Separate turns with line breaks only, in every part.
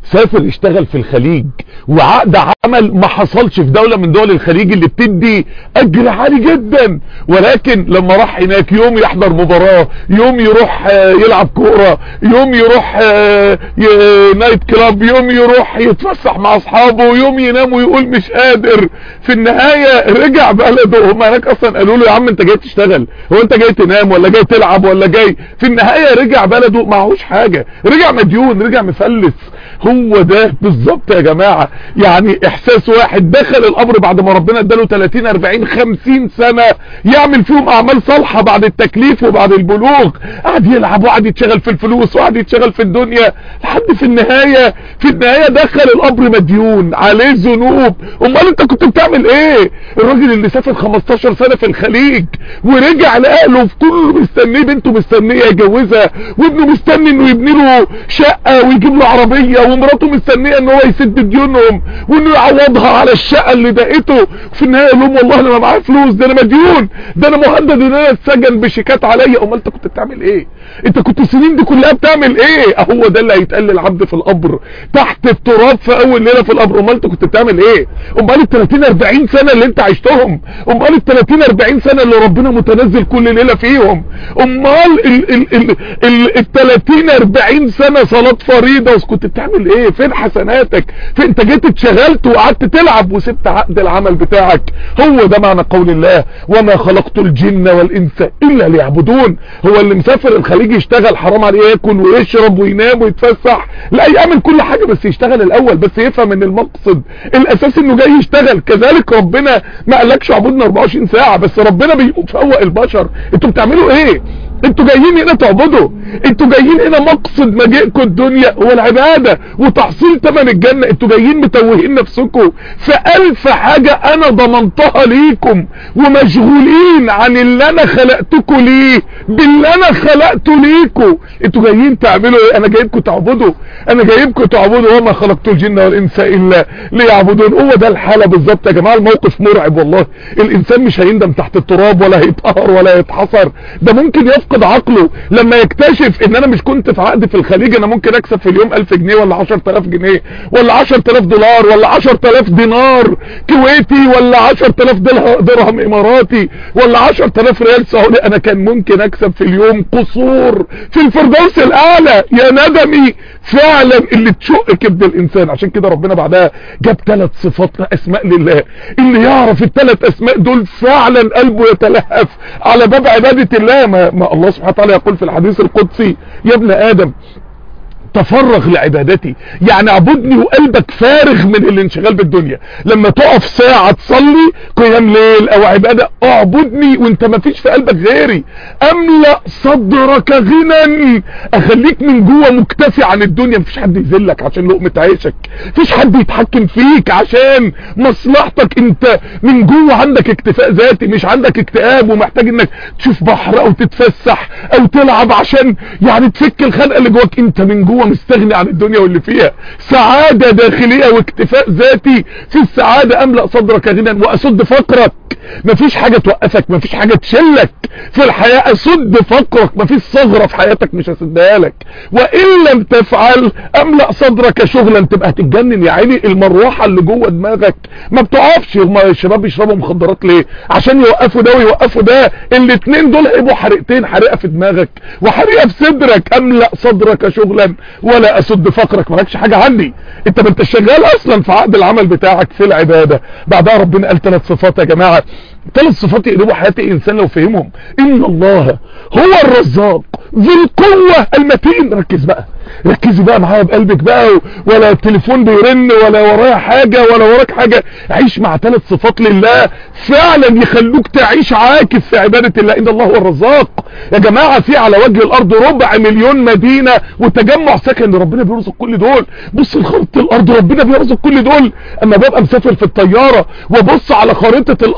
سافر يشتغل في الخليج وعقد عمل ما حصلش في دولة من دول الخليج اللي بتدي اجر عالي جدا ولكن لما راح هناك يوم يحضر مباراة يوم يروح يلعب كورة يوم يروح نايت كلاب يوم يروح يتفسح مع اصحابه يوم ينام ويقول مش قادر في النهاية رجع بلده هم هناك اصلا قالوا له يا عم انت جاي تشتغل هو انت جاي تنام ولا جاي تلعب ولا جاي في النهاية رجع بلده معهوش حاجة رجع مديون رجع مفلس هو ده بالظبط يا جماعة يعني احساس واحد دخل القبر بعد ما ربنا اداله 30 40 50 سنة يعمل فيهم اعمال صالحة بعد التكليف وبعد البلوغ قعد يلعب وقعد يتشغل في الفلوس وقعد يتشغل في الدنيا لحد في النهاية في النهاية دخل القبر مديون عليه ذنوب امال انت كنت بتعمل ايه الراجل اللي سافر 15 سنة في الخليج ورجع لاهله في كله مستنيه بنته مستنيه يجوزها وابنه مستني انه يبني له شقة ويجيب له عربية ومراته مستنيه ان هو يسد ديونهم وانه يعوضها على الشقة اللي دقته في النهاية يقول لهم والله انا ما معايا فلوس ده انا مديون ده انا مهدد ان انا اتسجن بشيكات عليا امال انت كنت بتعمل ايه انت كنت السنين دي كلها بتعمل ايه هو ده اللي هيتقال للعبد في القبر تحت التراب في اول ليله في القبر امال انت كنت بتعمل ايه امال ال 30 40 سنه اللي انت عشتهم امال ال 30 40 سنه اللي ربنا متنزل كل ليله فيهم امال ال ال ال ال ال 30 40 سنه صلاه فريضه كنت بتعمل ايه فين حسناتك فين انت جيت اتشغلت وقعدت تلعب وسبت عقد العمل بتاعك هو ده معنى قول الله وما خلقت الجن والانس الا ليعبدون هو اللي مسافر الخليج يشتغل حرام عليه ياكل ويشرب وينام ويتفسح لا يعمل كل حاجة بس يشتغل الاول بس يفهم ان المقصد الاساس انه جاي يشتغل كذلك ربنا ما قالكش عبودنا 24 ساعة بس ربنا بيفوق البشر انتوا بتعملوا ايه انتوا جايين هنا تعبدوا انتوا جايين هنا مقصد مجيئكم الدنيا هو العبادة وتحصيل تمن الجنة انتوا جايين متوهين نفسكم في الف حاجة انا ضمنتها ليكم ومشغولين عن اللي انا خلقتكم ليه باللي انا خلقته ليكم انتوا جايين تعملوا ايه انا جايبكم تعبدوا انا جايبكم تعبدوا وما خلقت الجن والانس الا ليعبدون هو ده الحالة بالظبط يا جماعة الموقف مرعب والله الانسان مش هيندم تحت التراب ولا هيتقهر ولا يتحصر ده ممكن يفقد يفقد عقله لما يكتشف ان انا مش كنت في عقد في الخليج انا ممكن اكسب في اليوم 1000 جنيه ولا 10000 جنيه ولا 10000 دولار ولا 10000 دينار كويتي ولا 10000 درهم اماراتي ولا 10000 ريال سعودي انا كان ممكن اكسب في اليوم قصور في الفردوس الاعلى يا ندمي فعلا اللي تشق كبد الانسان عشان كده ربنا بعدها جاب ثلاث صفات اسماء لله اللي يعرف الثلاث اسماء دول فعلا قلبه يتلهف على باب عبادة الله ما, ما الله سبحانه وتعالى يقول في الحديث القدسي يا ابن ادم تفرغ لعبادتي يعني اعبدني وقلبك فارغ من الانشغال بالدنيا لما تقف ساعة تصلي قيام ليل او عبادة اعبدني وانت ما فيش في قلبك غيري املأ صدرك غنى اخليك من جوه مكتفي عن الدنيا مفيش حد يذلك عشان لقمة عيشك مفيش حد يتحكم فيك عشان مصلحتك انت من جوه عندك اكتفاء ذاتي مش عندك اكتئاب ومحتاج انك تشوف بحر او تتفسح او تلعب عشان يعني تفك الخنقة اللي جواك انت من جوه مستغني عن الدنيا واللي فيها سعادة داخلية واكتفاء ذاتي في السعادة املأ صدرك غنى واسد فقرك مفيش حاجة توقفك مفيش حاجة تشلك في الحياة اسد فقرك مفيش ثغرة في حياتك مش هسدها لك وان لم تفعل املأ صدرك شغلا تبقى هتتجنن يا عيني المروحة اللي جوه دماغك ما بتقفش هما الشباب بيشربوا مخدرات ليه عشان يوقفوا ده ويوقفوا ده الاتنين دول هيبقوا حريقتين حريقة في دماغك وحريقة في صدرك املأ صدرك شغلا ولا اسد فقرك مالكش حاجة عندي انت ما انت شغال اصلا في عقد العمل بتاعك في العبادة بعدها ربنا قال ثلاث صفات يا جماعة ثلاث صفات يقلبوا حياة الانسان لو فهمهم ان الله هو الرزاق ذي القوة المتين ركز بقى ركزي بقى معايا بقلبك بقى ولا التليفون بيرن ولا ورايا حاجة ولا وراك حاجة عيش مع ثلاث صفات لله فعلا يخلوك تعيش عاكف في عبادة الله ان الله هو الرزاق يا جماعة في على وجه الارض ربع مليون مدينة وتجمع سكن ربنا بيرزق كل دول بص لخريطة الارض ربنا بيرزق كل دول اما ببقى مسافر في الطيارة وبص على خريطة الارض اللي جاي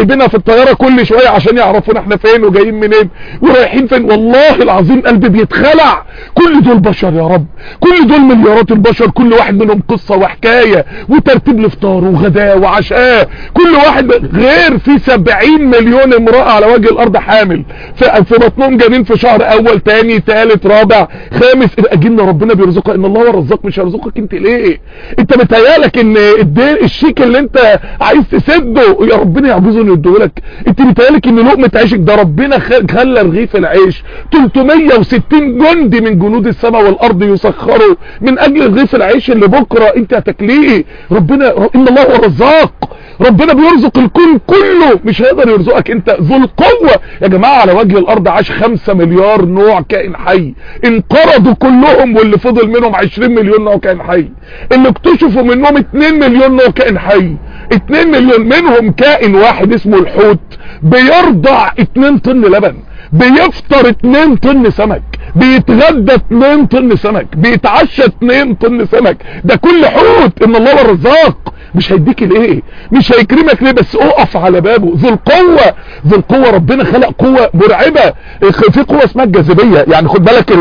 جايبينها في الطيارة كل شوية عشان يعرفونا احنا فين وجايين منين ورايحين فين والله العظيم قلبي بيتخلع كل دول بشر يا رب كل دول مليارات البشر كل واحد منهم قصة وحكاية وترتيب الافطار وغداء وعشاء كل واحد غير في 70 مليون امرأة على وجه الارض حامل في, في بطنهم جنين في شهر اول تاني تالت رابع خامس اجلنا ربنا بيرزقها ان الله هو الرزاق مش هيرزقك انت ليه انت متهيالك ان الدين الشيك اللي انت عايز تسده يا ربنا يعجزه انه يديهولك انت متهيالك ان لقمه عيشك ده ربنا خلى رغيف العيش 360 جندي من جنود السماء والارض يسخروا من اجل رغيف العيش اللي بكره انت هتاكليه ربنا ان الله هو الرزاق ربنا بيرزق الكون كله مش هيقدر يرزقك انت ذو القوة يا جماعة على وجه الارض عاش خمسة مليار نوع كائن حي انقرضوا كلهم واللي فضل منهم 20 مليون نوع كائن حي اللي اكتشفوا منهم 2 مليون نوع كائن حي 2 مليون منهم كائن واحد اسمه الحوت بيرضع 2 طن لبن بيفطر 2 طن سمك بيتغدى 2 طن سمك بيتعشى 2 طن سمك ده كل حوت ان الله هو الرزاق مش هيديك ليه مش هيكرمك ليه بس اقف على بابه ذو القوة ذو القوة ربنا خلق قوة مرعبة في قوة اسمها الجاذبية يعني خد بالك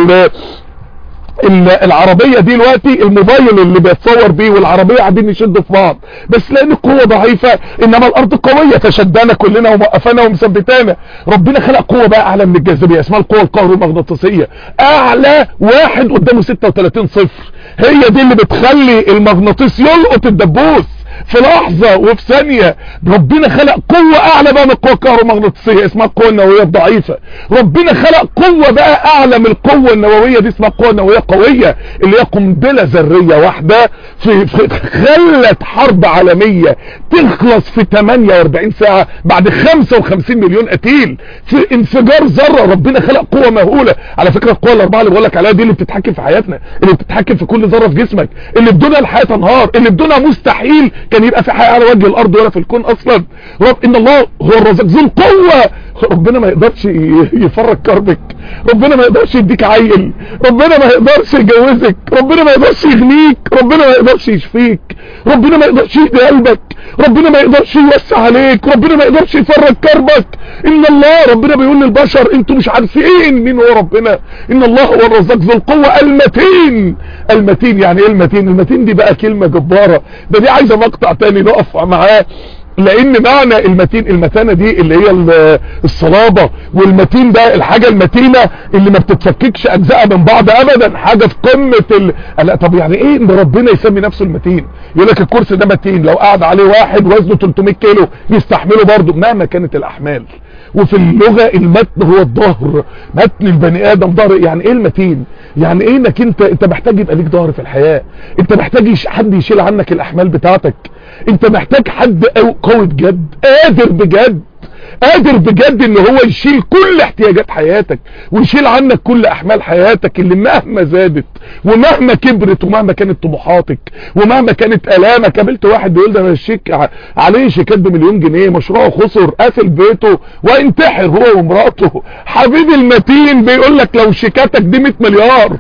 العربية دي دلوقتي الموبايل اللي بيتصور بيه والعربية قاعدين يشدوا في بعض بس لان القوة ضعيفة انما الارض قوية فشدانا كلنا وموقفانا ومثبتانا ربنا خلق قوة بقى اعلى من الجاذبية اسمها القوة الكهرومغناطيسية اعلى واحد قدامه 36 صفر هي دي اللي بتخلي المغناطيس يلقط الدبوس في لحظة وفي ثانية ربنا خلق قوة اعلى بقى من القوة الكهرومغناطيسية اسمها القوة النووية الضعيفة ربنا خلق قوة بقى اعلى من القوة النووية دي اسمها القوة النووية قوية اللي هي قنبلة ذرية واحدة في, في خلت حرب عالمية تخلص في 48 ساعة بعد 55 مليون قتيل في انفجار ذرة ربنا خلق قوة مهولة على فكرة القوة الاربعة اللي بقول لك عليها دي اللي بتتحكم في حياتنا اللي بتتحكم في كل ذرة في جسمك اللي بدونها الحياة تنهار اللي بدونها مستحيل كان يبقى في حياة على وجه الارض ولا في الكون اصلا رب ان الله هو الرزاق ذو القوة ربنا ما يقدرش يفرج كربك ربنا ما يقدرش يديك عيل ربنا ما يقدرش يجوزك ربنا ما يقدرش يغنيك ربنا ما يقدرش يشفيك ربنا ما يقدرش يهدي قلبك ربنا ما يقدرش يوسع عليك ربنا ما يقدرش يفرج كربك ان الله ربنا بيقول للبشر انتوا مش عارفين مين هو ربنا ان الله هو الرزاق ذو القوة المتين المتين يعني ايه المتين المتين دي بقى كلمة جبارة ده دي عايزة مقطع تاني نقف معاه لان معنى المتين المتانة دي اللي هي الصلابة والمتين ده الحاجة المتينة اللي ما بتتفككش اجزاء من بعض ابدا حاجة في قمة ال... لا طب يعني ايه ان ربنا يسمي نفسه المتين يقول لك الكرسي ده متين لو قعد عليه واحد وزنه 300 كيلو يستحمله برضه مهما كانت الاحمال وفي اللغة المتن هو الظهر متن البني ادم ظهر يعني ايه المتين يعني ايه انك انت انت محتاج يبقى ليك ظهر في الحياة انت محتاج حد يشيل عنك الاحمال بتاعتك انت محتاج حد قوي بجد قادر بجد قادر بجد ان هو يشيل كل احتياجات حياتك ويشيل عنك كل احمال حياتك اللي مهما زادت ومهما كبرت ومهما كانت طموحاتك ومهما كانت الامك قابلت واحد بيقول ده انا الشيك عليه شيكات بمليون جنيه مشروعه خسر قافل بيته وانتحر هو ومراته حبيبي المتين بيقول لك لو شيكاتك دي 100 مليار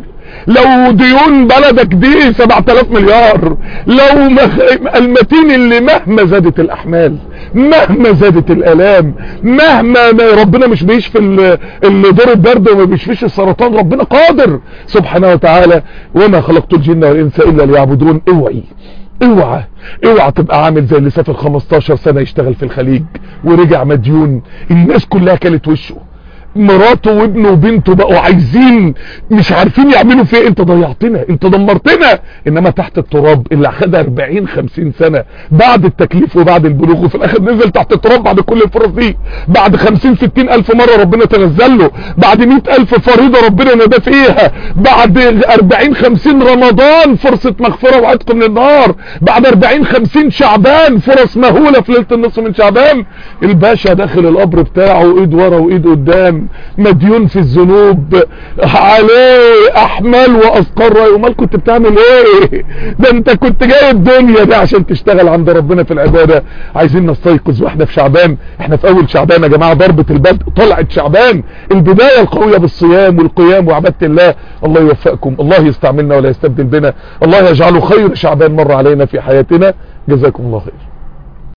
لو ديون بلدك دي 7000 مليار لو مخ... المتين اللي مهما زادت الاحمال مهما زادت الالام مهما ما ربنا مش بيشفي اللي دور البرد وما بيشفيش السرطان ربنا قادر سبحانه وتعالى وما خلقت الجن والانس الا ليعبدون اوعي اوعى اوعى تبقى عامل زي اللي سافر 15 سنة يشتغل في الخليج ورجع مديون الناس كلها كلت وشه مراته وابنه وبنته بقوا عايزين مش عارفين يعملوا فيه انت ضيعتنا انت دمرتنا انما تحت التراب اللي اخدها 40 50 سنة بعد التكليف وبعد البلوغ وفي الاخر نزل تحت التراب بعد كل الفرص دي بعد 50 60 الف مرة ربنا تنزل له بعد 100 الف فريضة ربنا نادى فيها بعد 40 50 رمضان فرصة مغفرة وعتق من النار بعد 40 50 شعبان فرص مهولة في ليلة النصف من شعبان الباشا داخل القبر بتاعه ايد ورا وايد قدام مديون في الذنوب عليه احمال واثقال امال كنت بتعمل ايه ده انت كنت جاي الدنيا دي عشان تشتغل عند ربنا في العبادة عايزين نستيقظ واحنا في شعبان احنا في اول شعبان يا جماعة ضربة البدء طلعت شعبان البداية القوية بالصيام والقيام وعبادة الله الله يوفقكم الله يستعملنا ولا يستبدل بنا الله يجعله خير شعبان مر علينا في حياتنا جزاكم الله خير